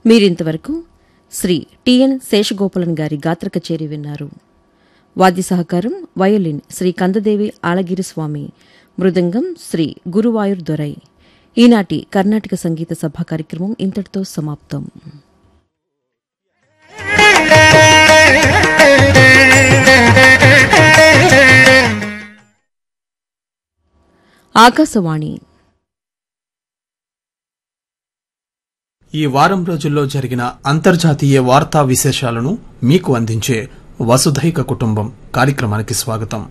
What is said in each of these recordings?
మీరింతవరకు శ్రీ టిఎన్ శేషగోపాలన్ గారి గాత్ర కచేరి విన్నారు వాద్య సహకారం వయోలిన్ శ్రీ కందదేవి ఆళగిరి స్వామి మృదంగం శ్రీ గురువాయూర్ దొరై ఈనాటి కర్ణాటక సంగీత సభ కార్యక్రమం ఇంతటితో సమాప్తం ఆకాశవాణి ఈ వారం రోజుల్లో జరిగిన అంతర్జాతీయ వార్తా విశేషాలను మీకు అందించే వసుధైక కుటుంబం కార్యక్రమానికి స్వాగతం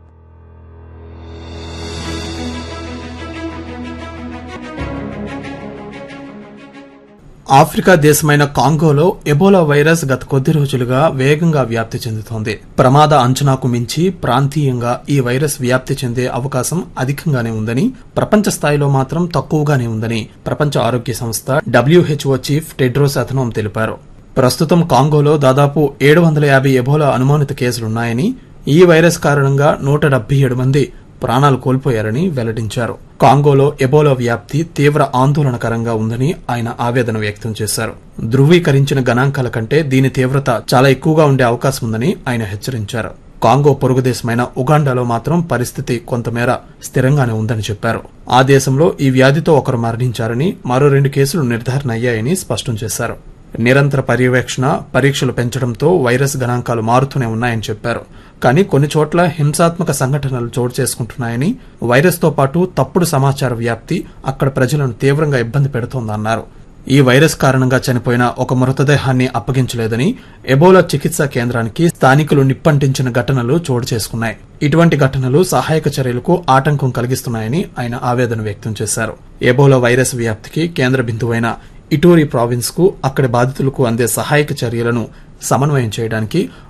ఆఫ్రికా దేశమైన కాంగోలో ఎబోలా వైరస్ గత కొద్ది రోజులుగా వేగంగా వ్యాప్తి చెందుతోంది ప్రమాద అంచనాకు మించి ప్రాంతీయంగా ఈ వైరస్ వ్యాప్తి చెందే అవకాశం అధికంగానే ఉందని ప్రపంచ స్థాయిలో మాత్రం తక్కువగానే ఉందని ప్రపంచ ఆరోగ్య సంస్థ డబ్ల్యూహెచ్ఓ చీఫ్ టెడ్రోస్ అథనోం తెలిపారు ప్రస్తుతం కాంగోలో దాదాపు ఏడు వందల యాభై ఎబోలా అనుమానిత కేసులున్నాయని ఈ వైరస్ కారణంగా నూట డెబ్బై ఏడు మంది ప్రాణాలు కోల్పోయారని వెల్లడించారు కాంగోలో ఎబోలా వ్యాప్తి తీవ్ర ఆందోళనకరంగా ఉందని ఆయన ఆవేదన వ్యక్తం చేశారు ధృవీకరించిన గణాంకాల కంటే దీని తీవ్రత చాలా ఎక్కువగా ఉండే అవకాశం ఉందని ఆయన హెచ్చరించారు కాంగో పొరుగు దేశమైన ఉగాండాలో మాత్రం పరిస్థితి కొంతమేర స్థిరంగానే ఉందని చెప్పారు ఆ దేశంలో ఈ వ్యాధితో ఒకరు మరణించారని మరో రెండు కేసులు నిర్ధారణ అయ్యాయని స్పష్టం చేశారు నిరంతర పర్యవేక్షణ పరీక్షలు పెంచడంతో వైరస్ గణాంకాలు మారుతూనే ఉన్నాయని చెప్పారు కానీ కొన్ని చోట్ల హింసాత్మక సంఘటనలు చోటు చేసుకుంటున్నాయని వైరస్తో పాటు తప్పుడు సమాచార వ్యాప్తి అక్కడ ప్రజలను తీవ్రంగా ఇబ్బంది పెడుతోందన్నారు ఈ వైరస్ కారణంగా చనిపోయిన ఒక మృతదేహాన్ని అప్పగించలేదని ఎబోలా చికిత్సా కేంద్రానికి స్థానికులు నిప్పంటించిన ఘటనలు చోటు చేసుకున్నాయి ఇటువంటి ఘటనలు సహాయక చర్యలకు ఆటంకం కలిగిస్తున్నాయని ఆయన ఆవేదన వ్యక్తం చేశారు ఎబోలా వైరస్ వ్యాప్తికి కేంద్ర బిందువైన ఇటోరి ప్రావిన్స్ కు అక్కడి బాధితులకు అందే సహాయక చర్యలను సమన్వయం చేయడానికి